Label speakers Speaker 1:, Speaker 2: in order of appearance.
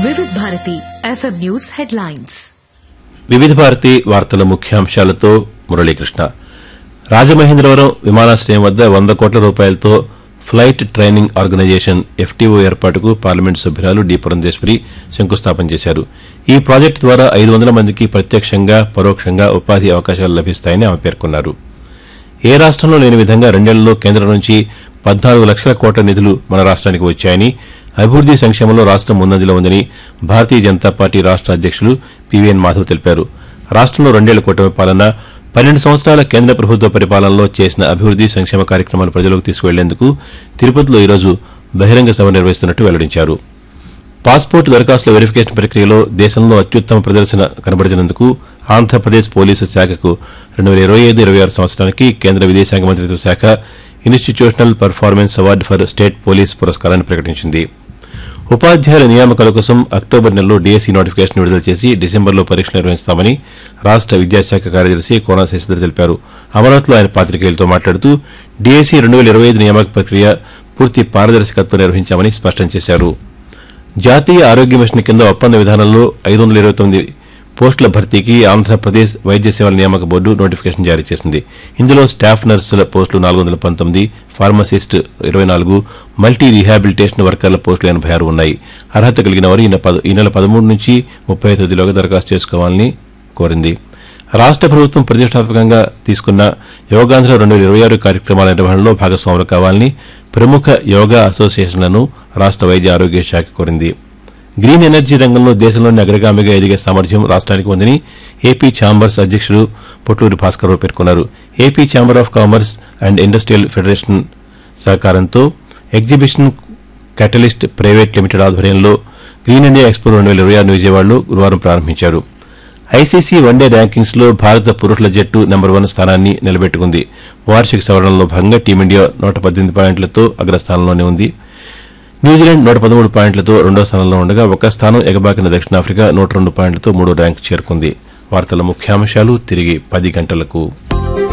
Speaker 1: వివిధ Bharati FM news headlines
Speaker 2: వివిధ భారతి వార్తల ముఖ్యాంశాలతో మురళీకృష్ణ రాజమహేంద్రవరం విమానాశ్రయం వద్ద వంద కోట్ల రూపాయలతో ఫ్లైట్ ట్రైనింగ్ ఆర్గనైజేషన్ ఎఫ్టీఓ ఏర్పాటుకు పార్లమెంటు సభ్యురాలు డి పురంధేశ్వరి శంకుస్థాపన చేశారు ఈ ప్రాజెక్టు ద్వారా ఐదు వందల మందికి ప్రత్యక్షంగా పరోక్షంగా ఉపాధి అవకాశాలు లభిస్తాయని ఆమె పేర్కొన్నారు ఏ రాష్ట్రంలో లేని విధంగా రెండేళ్లలో కేంద్రం నుంచి పద్నాలుగు లక్షల కోట్ల నిధులు మన రాష్ట్రానికి వచ్చాయని అభివృద్ది సంక్షేమంలో రాష్ట్రం ముందంజలో ఉందని భారతీయ జనతా పార్టీ రాష్ట్ర అధ్యక్షులు పివిఎన్ మాధవ్ తెలిపారు రాష్ట్రంలో రెండేళ్ల కూటమి పాలన పన్నెండు సంవత్సరాల కేంద్ర ప్రభుత్వ పరిపాలనలో చేసిన అభివృద్ది సంక్షేమ కార్యక్రమాలు ప్రజలకు తీసుకువెళ్లేందుకు తిరుపతిలో ఈరోజు బహిరంగ సభ నిర్వహిస్తున్నట్టు వెల్లడించారు పాస్పోర్ట్ దరఖాస్తుల వెరిఫికేషన్ ప్రక్రియలో దేశంలో అత్యుత్తమ ప్రదర్శన కనబరిచినందుకు ఆంధ్రప్రదేశ్ పోలీసు శాఖకు రెండు వేల ఇరవై ఐదు ఇరవై ఆరు సంవత్సరానికి కేంద్ర విదేశాంగ మంత్రిత్వ శాఖ institutional performance award for state police పురస్కారాన్ని ప్రకటించింది ఉపాధ్యాయుల నియామకాల కోసం అక్టోబర్ నెలలో డీఎస్సీ నోటిఫికేషన్ విడుదల చేసి డిసెంబర్లో పరీక్షలు నిర్వహిస్తామని రాష్ట విద్యాశాఖ కార్యదర్శి కోన శశిధర్ తెలిపారు అమరావతిలో ఆయన పాతికేయులతో మాట్లాడుతూ డీఎస్సీ రెండు వేల ఇరవై ఐదు నియామక ప్రక్రియ పూర్తి పారదర్శకతతో నిర్వహించామని స్పష్టం చేశారు జాతీయ ఆరోగ్య మిషన్ కింద ఒప్పంద విధానంలో ఐదు వందల ఇరవై తొమ్మిది పోస్టుల భర్తీకి ఆంధ్రప్రదేశ్ వైద్య సేవల నియామక బోర్డు నోటిఫికేషన్ జారీ చేసింది ఇందులో స్టాఫ్ నర్సుల పోస్టులు నాలుగు వందల పంతొమ్మిది ఫార్మసిస్ట్ ఇరవై నాలుగు మల్టీ రీహాబిలిటేషన్ వర్కర్ల పోస్టులు ఎనభై ఆరు ఉన్నాయి అర్హత కలిగిన వారు ఈ నెల పద- ఈ నెల పదమూడు నుంచి ముప్పై తేదీలోగా దరఖాస్తు చేసుకోవాలని కోరింది రాష్ట్ర ప్రభుత్వం ప్రతిష్టాత్మకంగా తీసుకున్న యోగాంధ్ర రెండు వేల ఇరవై ఆరు కార్యక్రమాల నిర్వహణలో భాగస్వాములు కావాలని ప్రముఖ యోగా అసోసియేషన్లను రాష్ట్ర వైద్య ఆరోగ్య శాఖ కోరింది గ్రీన్ ఎనర్జీ రంగంలో దేశంలోని అగ్రగామిగా ఎదిగే సామర్థ్యం రాష్ట్రానికి ఉందని ఏపీ ఛాంబర్స్ అధ్యక్షుడు పొట్టూరి భాస్కర్రావు పేర్కొన్నారు AP chamber of commerce and industrial federation సహకారంతో ఎగ్జిబిషన్ క్యాటలిస్ట్ ప్రైవేట్ లిమిటెడ్ ఆధ్వర్యంలో గ్రీన్ ఇండియా ఎక్స్పో రెండు వేల ఇరవై ఆరు విజయవాడలో గురువారం ప్రారంభించారు ఐసీసీ వన్డే ర్యాంకింగ్స్ లో భారత పురుషుల జట్టు నెంబర్ వన్ స్థానాన్ని నిలబెట్టుకుంది వార్షిక సవరణలో భాగంగా టీమిండియా నూట పద్దెనిమిది పాయింట్లతో అగ్రస్థానంలోనే ఉంది న్యూజిలాండ్ నూట పదమూడు పాయింట్లతో రెండో స్థానంలో ఉండగా ఒక స్థానం ఎగబాకిన దక్షిణాఫ్రికా నూట రెండు పాయింట్లతో మూడో ర్యాంక్ చేరుకుంది వార్తల ముఖ్యాంశాలు తిరిగి పది గంటలకు